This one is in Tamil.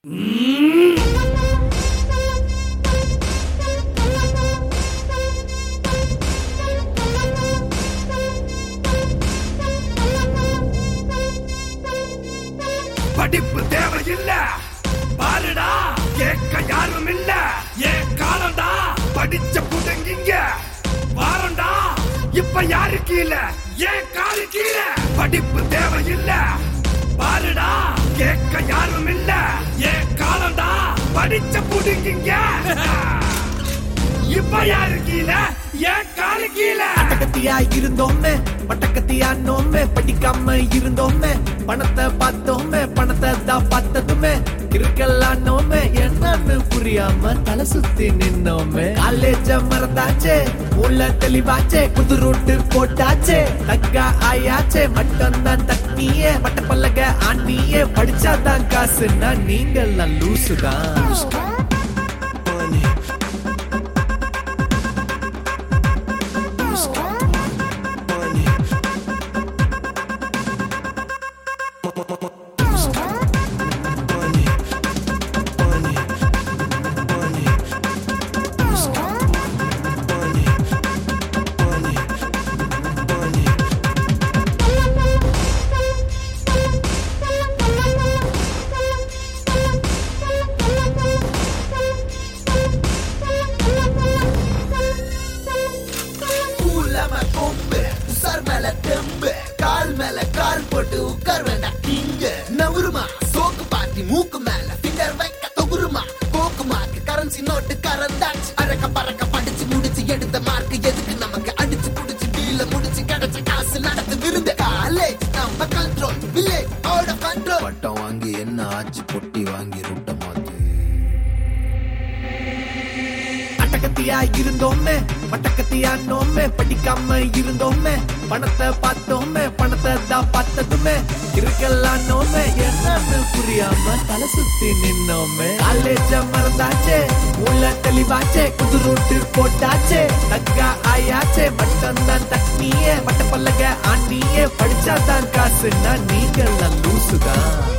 படிப்பு தேவையில்ல பாருடா கேட்க யாரும் இல்ல ஏன் காலம்டா படிச்ச புடுங்கிங்க வாரண்டா இப்ப யாரு கீழே ஏன் காலு கீழே படிப்பு தேவையில்ல பாருடா கேட்க யாரும் இல்ல ஏன் காலம்டா படிச்ச புடுங்கிங்க இப்ப யாரு கீழே ஏன் காலு கீழே பட்டக்கத்தியா இருந்தோமே பட்டக்கத்தியா நோமே படிக்காம இருந்தோமே பணத்தை பார்த்தோமே பணத்தை தான் பார்த்ததுமே இருக்கெல்லாம் நோமே என்னன்னு புரியாம தலை சுத்தி நின்னோமே காலேஜ மறந்தாச்சே உள்ள தெளிவாச்சே புது ரூட்டு போட்டாச்சே தக்கா ஆயாச்சே மட்டும் தான் தக்கியே மட்ட பல்லக ஆண்டியே படிச்சாதான் காசுன்னா நீங்கெல்லாம் லூசுதான் கூலம கொம்பு உசார் மேல தெம்பு கால் மேல கால் போட்டு உட்கார் வேண்டாம் இங்க நவுருமா சோக்கு பாட்டி மூக்கு மேல ஃபிங்கர் வைக்க தொகுருமா போக்கு மார்க் கரன்சி நோட்டு கரந்தாச்சு அறக்க பறக்க படிச்சு முடிச்சு எடுத்த மார்க் எதுக்கு நமக்கு அடிச்சு புடிச்சு டீல முடிச்சு கிடைச்ச காசு நடத்து விருந்த காலேஜ் நம்ம control village out of control பட்டம் வாங்கி என்ன ஆச்சு பொட்டி வாங்கி ரூட்ட மாத்து அட்டகத்தியா இருந்தோமே பட்டக்கத்தியா நோமே படிக்காம இருந்தோமே பணத்தை பார்த்தோமே பணத்தை தான் பார்த்ததுமே இருக்கெல்லாம் நோமே என்னன்னு புரியாம தலை சுத்தி நின்னோமே காலேஜ மறந்தாச்சே உள்ள தெளிவாச்சே புது ரூட்டு போட்டாச்சே தக்கா ஆயாச்சே மட்டும் தான் தக்னியே மட்ட பல்லக ஆண்டியே படிச்சாதான் காசுன்னா நீங்கெல்லாம் லூசுதான்